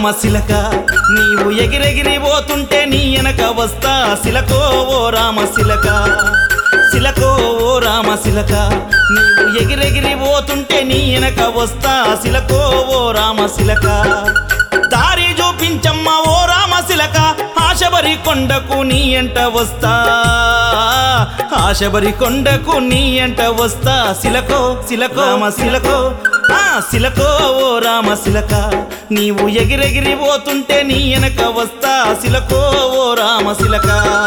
రామశిలక నీవు ఎగిరెగిరి పోతుంటే నీ వెనక వస్తా శిలకో ఓ రామశిలక శిలకో ఓ రామశిలక నీవు ఎగిరెగిరి పోతుంటే నీ వెనక వస్తా శిలకో ఓ రామశిలక దారి చూపించమ్మ ఓ రామశిలక ఆశబరి కొండకు నీ ఎంట వస్తా ఆశబరి కొండకు నీ ఎంట వస్తా శిలకో శిలకో రామ శిలకో ఆ శిలకో ఓ రామ శిలక నీవు ఎగిరెగిరి పోతుంటే నీ వెనక వస్తా శిలకో ఓ రామ శిలక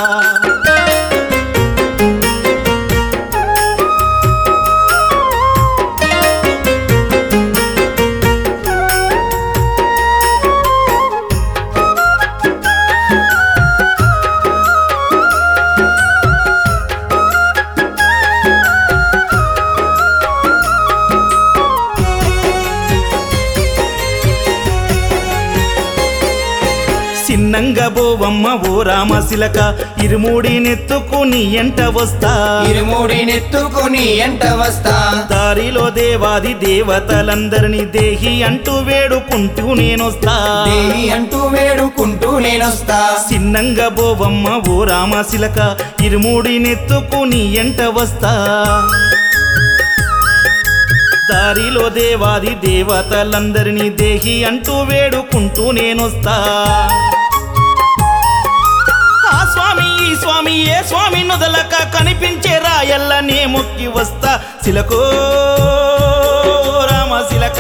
చిన్నంగా బోవమ్మ ఓ రామశిలక ఇరుమూడి నెత్తుకుని ఎంట వస్తా ఇరుముడి నెత్తుకుని ఎంట వస్తా దారిలో దేవాది దేవతలందరినీ దేహి అంటూ వేడుకుంటూ నేనొస్తా దేవి అంటూ వేడుకుంటూ నేనొస్తా చిన్నంగా బోవమ్మ ఓ రామశిలక ఇరుమూడి నెత్తుకుని ఎంట వస్తా దారిలో దేవాది దేవతలందరినీ దేహి అంటూ వేడుకుంటూ నేనొస్తా ఆ స్వామి ఈ స్వామి ఏ స్వామి నుదలక కనిపించే రాయల్లనే మొక్కి వస్తా శిలకో రామ శిలక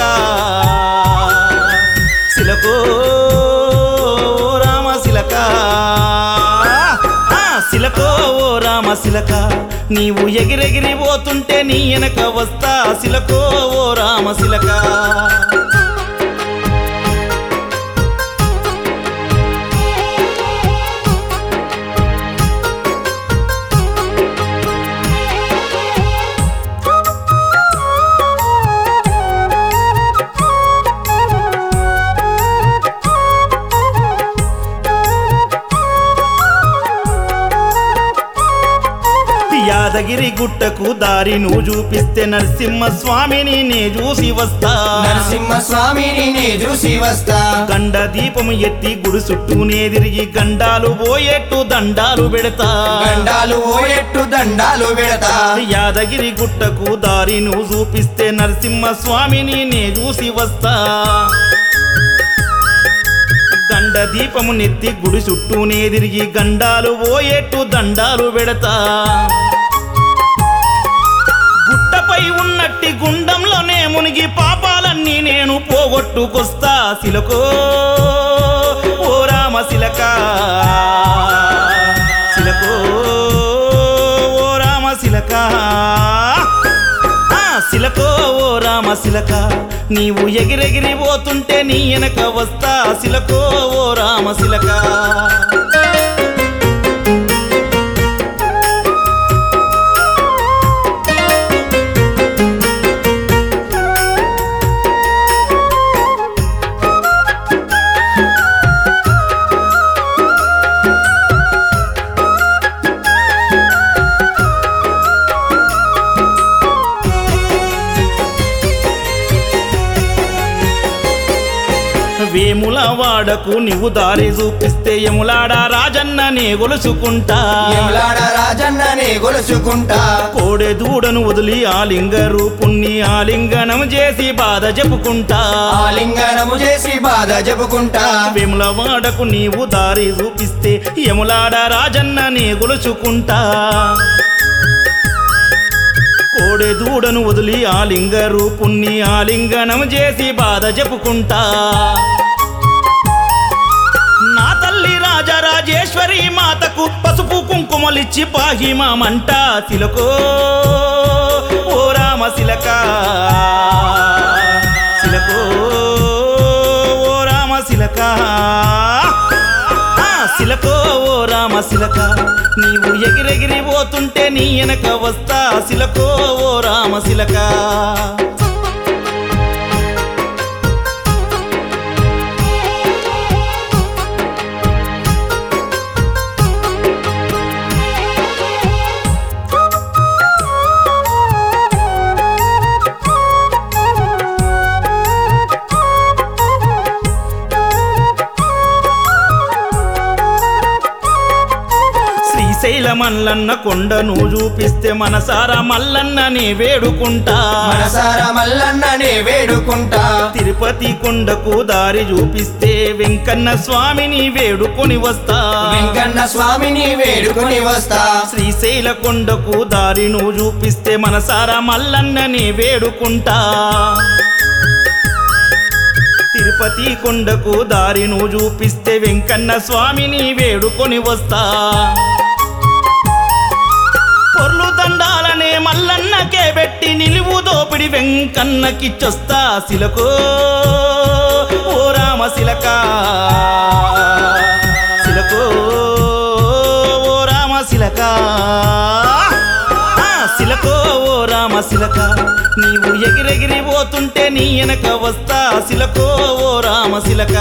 శిలకో రామ శిలక ఆ, శిలకో ఓ రామ శిలక నీవు ఎగిరెగిరి పోతుంటే నీ వెనక వస్తా శిలకో ఓ రామ శిలక యాదగిరి గుట్టకు దారి నువ్వు చూపిస్తే నరసింహ స్వామిని నే చూసి వస్తా నరసింహ స్వామిని నే చూసి వస్తా గండ దీపము ఎత్తి గుడి చుట్టూనే తిరిగి గండాలు పోయేట్టు దండాలు పెడతా గండాలు ఓయెట్టు దండాలు పెడతా యాదగిరి గుట్టకు దారి నువ్వు చూపిస్తే నరసింహ స్వామిని నే చూసి వస్తా గండ దీపము నెత్తి గుడి చుట్టూనే తిరిగి గండాలు పోయేట్టు దండాలు పెడతా గుట్టపై ఉన్నట్టి గుండంలోనే మునిగి పాపాలన్నీ నేను పోగొట్టుకొస్తా శిలకో ఓ రామ శిలక శిలకో ఓ రామ శిలక ఆ, శిలకో ఓ రామ శిలక నీవు ఎగిరెగిరి పోతుంటే నీ వెనక వస్తా శిలకో ఓ రామ శిలక వేముల వాడకు నీవు దారి చూపిస్తే ఎములాడ రాజన్న నే గొలుసుకుంటా ఎములాడ రాజన్ననే గొలుసుకుంటా కోడె దూడను వదిలి ఆలింగ రూపుణ్ణి ఆలింగనం చేసి బాధ చెప్పుకుంటా ఆలింగనము చేసి బాధ చెప్పుకుంటా వేముల వాడకు నీవు దారి చూపిస్తే ఎములాడ రాజన్న నే గొలుసుకుంటా కోడె దూడను వదిలి ఆలింగ రూపుణ్ణి ఆలింగనం చేసి బాధ చెప్పుకుంటా నా తల్లి రాజరాజేశ్వరి మాతకు పసుపు కుంకుమలిచ్చి పాహిమామంట శిలకో ఓ రామ శిలక శిలకో ఓ రామ శిలక ఆ, శిలకో ఓ రామ శిలక నీవు ఎగిరెగిరి పోతుంటే నీ వెనక వస్తా శిలకో ఓ రామ శిలక శ్రీశైల మల్లన్న కొండను చూపిస్తే మనసారా మల్లన్నని వేడుకుంటా మనసార మల్లన్ననే వేడుకుంటా తిరుపతి కొండకు దారి చూపిస్తే వెంకన్న స్వామిని వేడుకొని వస్తా వెంకన్న స్వామిని వేడుకొని వస్తా శ్రీశైల కొండకు దారిను చూపిస్తే మనసారా మల్లన్నని వేడుకుంటా తిరుపతి కొండకు దారిను చూపిస్తే వెంకన్న స్వామిని వేడుకొని వస్తా పొర్లు దండాలనే మల్లన్నకే పెట్టి నిలువు దోపిడి వెంకన్నకిచ్చొస్తా శిలకో ఓ రామ శిలక శిలకో ఓ రామ శిలక ఆ, శిలకో ఓ రామ శిలక నీవు ఎగిరెగిరి పోతుంటే నీ వెనక వస్తా శిలకో ఓ రామ శిలక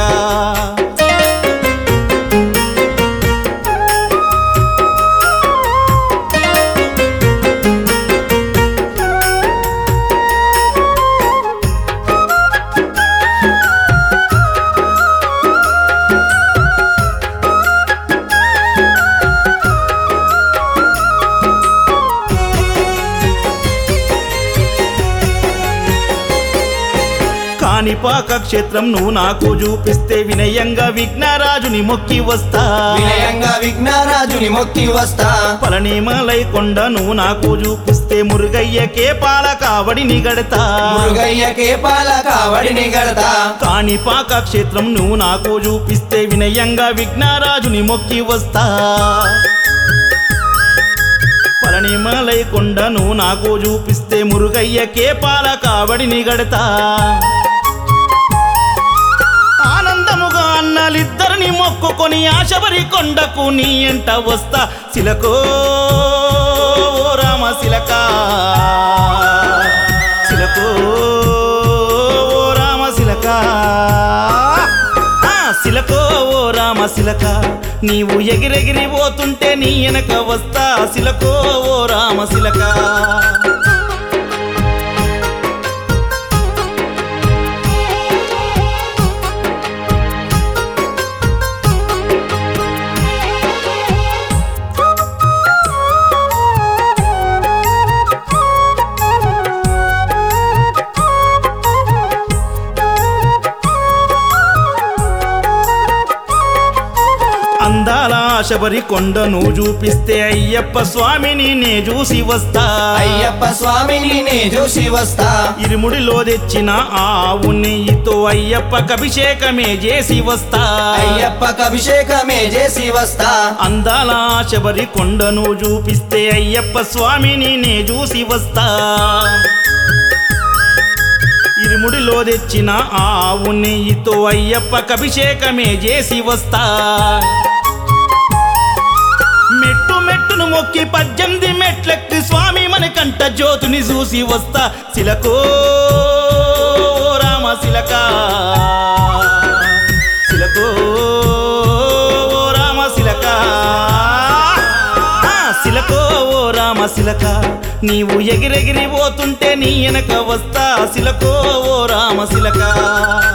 కాణిపాక క్షేత్రం నువ్వు నాకు చూపిస్తే వినయంగా విఘ్నరాజుని మొక్కి వస్తా వినయంగా విఘ్నరాజుని మొక్కి వస్తా పళనిమలై కొండ నువ్వు నాకు చూపిస్తే మురుగయ్యకే పాల కావడిని గడతా మురుగయ్యకే పాల కావడిని గడతా కాణిపాక క్షేత్రం నువ్వు నాకు చూపిస్తే వినయంగా విఘ్నరాజుని మొక్కి వస్తా పళనిమలై కొండ నువ్వు నాకు చూపిస్తే మురుగయ్యకే పాల కావడిని గడతా ఆనందముగా అన్నలిద్దరిని మొక్కుకొని ఆశబరి కొండకు నీ ఎంట వస్తా శిలకో ఓ రామ శిలక శిలకో ఓ రామ శిలక ఆ, శిలకో ఓ రామ శిలక నీవు ఎగిరెగిరి పోతుంటే నీ వెనక వస్తా శిలకో ఓ రామ శిలక అందాల శబరి కొండను చూపిస్తే అయ్యప్ప స్వామిని నే చూసి వస్తా అయ్యప్ప స్వామిని నే చూసి వస్తా ఇరుముడిలో తెచ్చిన ఆవు నెయ్యితో అయ్యప్పకి అభిషేకమే చేసి వస్తా అయ్యప్పకు అభిషేకమే చేసి వస్తా అందాల శబరి కొండను చూపిస్తే అయ్యప్ప స్వామిని నే చూసి వస్తా ఇరుముడిలో తెచ్చిన ఆవు నెయ్యితో అయ్యప్పకి అభిషేకమే చేసి వస్తా మెట్టు మెట్టును మొక్కి పద్దెనిమిది మెట్లెక్కి స్వామి మనకంట జ్యోతిని చూసి వస్తా శిలకో రామ శిలక శిలకో రామ శిలక ఆ, శిలకో ఓ రామ శిలక నీవు ఎగిరెగిరి పోతుంటే నీ వెనక వస్తా శిలకో ఓ రామ శిలక